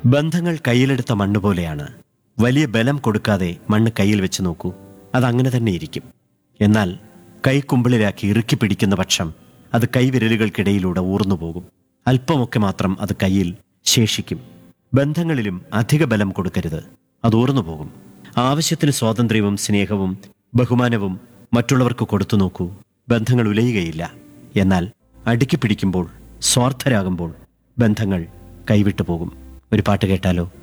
ബന്ധങ്ങൾ കയ്യിലെടുത്ത മണ്ണ് പോലെയാണ് വലിയ ബലം കൊടുക്കാതെ മണ്ണ് കയ്യിൽ വെച്ച് നോക്കൂ അതങ്ങനെ തന്നെ ഇരിക്കും എന്നാൽ കൈക്കുമ്പിളിലാക്കി ഇറുക്കി പിടിക്കുന്ന പക്ഷം അത് കൈവിരലുകൾക്കിടയിലൂടെ ഊർന്നു പോകും അല്പമൊക്കെ മാത്രം അത് കയ്യിൽ ശേഷിക്കും ബന്ധങ്ങളിലും അധിക ബലം കൊടുക്കരുത് അത് ഊർന്നു പോകും ആവശ്യത്തിന് സ്വാതന്ത്ര്യവും സ്നേഹവും ബഹുമാനവും മറ്റുള്ളവർക്ക് കൊടുത്തു നോക്കൂ ബന്ധങ്ങൾ ഉലയുകയില്ല എന്നാൽ അടുക്കി പിടിക്കുമ്പോൾ സ്വാർത്ഥരാകുമ്പോൾ ബന്ധങ്ങൾ കൈവിട്ടു പോകും ഒരു പാട്ട് കേട്ടാലോ